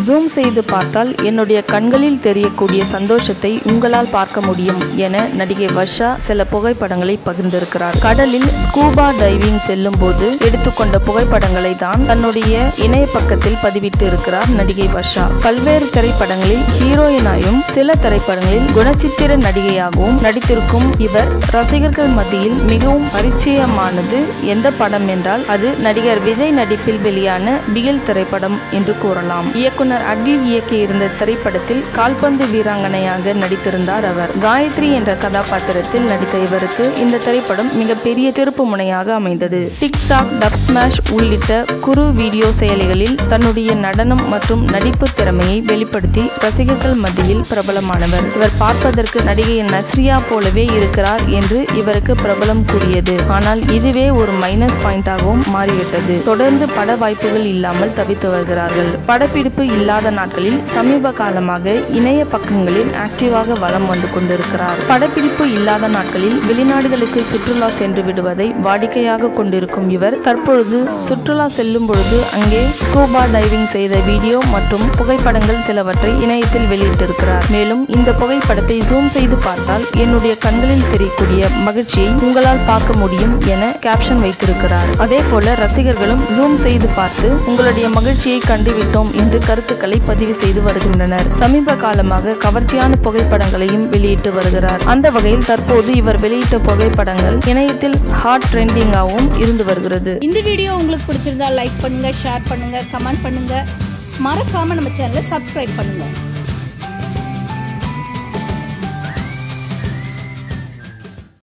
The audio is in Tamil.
ஜூம் செய்து பார்த்தால் என்னுடைய கண்களில் தெரியக்கூடிய சந்தோஷத்தை உங்களால் பார்க்க முடியும் என நடிகை வர்ஷா சில புகைப்படங்களை பகிர்ந்திருக்கிறார் கடலில் ஸ்கூபா டைவிங் செல்லும் போது எடுத்துக்கொண்ட புகைப்படங்களை தான் தன்னுடைய இணைய பக்கத்தில் பதிவிட்டு இருக்கிறார் நடிகை வர்ஷா பல்வேறு திரைப்படங்களில் ஹீரோயினாயும் சில திரைப்படங்களில் குணச்சித்திர நடிகையாகவும் நடித்திருக்கும் இவர் ரசிகர்கள் மத்தியில் மிகவும் பரிச்சயமானது எந்த படம் என்றால் அது நடிகர் விஜய் நடிப்பில் வெளியான பிகில் திரைப்படம் என்று கூறலாம் இயக்குனர் அகில் இயக்கியிருந்த திரைப்படத்தில் கால்பந்து வீராங்கனையாக நடித்திருந்தார் அவர் காயத்ரி என்ற கதாபாத்திரத்தில் நடித்த இவருக்கு இந்த திரைப்படம் மிகப்பெரிய திருப்பு முனையாக அமைந்தது டிக்டாக் டப் ஸ்மாஷ் உள்ளிட்ட குறு வீடியோ செயலிகளில் தன்னுடைய நடனம் மற்றும் நடிப்பு திறமையை வெளிப்படுத்தி ரசிகர்கள் மத்தியில் பிரபலமானவர் இவர் பார்ப்பதற்கு நடிகை நஸ்ரியா போலவே இருக்கிறார் என்று இவருக்கு பிரபலம் கூறியது ஆனால் இதுவே ஒரு மைனஸ் பாயிண்டாகவும் மாறிவிட்டது தொடர்ந்து பட வாய்ப்புகள் இல்லாமல் தவித்து வருகிறார்கள் படப்பிடிப்பு இல்லாத நாட்களில் சமீப காலமாக இணைய பக்கங்களில் ஆக்டிவாக வலம் வந்து கொண்டிருக்கிறார் படப்பிடிப்பு இல்லாத நாட்களில் வெளிநாடுகளுக்கு சுற்றுலா சென்று விடுவதை வாடிக்கையாக கொண்டிருக்கும் இவர் தற்பொழுது சுற்றுலா செல்லும் பொழுது அங்கே ஸ்கூபா டைவிங் செய்த வீடியோ மற்றும் புகைப்படங்கள் சிலவற்றை இணையத்தில் வெளியிட்டிருக்கிறார் மேலும் இந்த புகைப்படத்தை ஜூம் செய்து பார்த்தால் என்னுடைய கண்களில் தெரியக்கூடிய மகிழ்ச்சியை உங்களால் பார்க்க முடியும் என கேப்ஷன் வைத்திருக்கிறார் அதே போல ரசிகர்களும் ஜூம் செய்து பார்த்து உங்களுடைய மகிழ்ச்சியை கண்டுவிட்டோம் என்று கருத்துக்களை பதிவு செய்து வருகின்றனர் சமீப காலமாக கவர்ச்சியான புகைப்படங்களையும் வெளியிட்டு வருகிறார் அந்த வகையில் தற்போது இவர் வெளியிட்ட புகைப்படங்கள் இணையத்தில் ஹாட் ட்ரெண்டிங்காகவும் இருந்து வருகிறது இந்த வீடியோ உங்களுக்கு பிடிச்சிருந்தா லைக் பண்ணுங்க ஷேர் பண்ணுங்க கமெண்ட் பண்ணுங்க மறக்காம நம்ம சேனலை சப்ஸ்கிரைப் பண்ணுங்க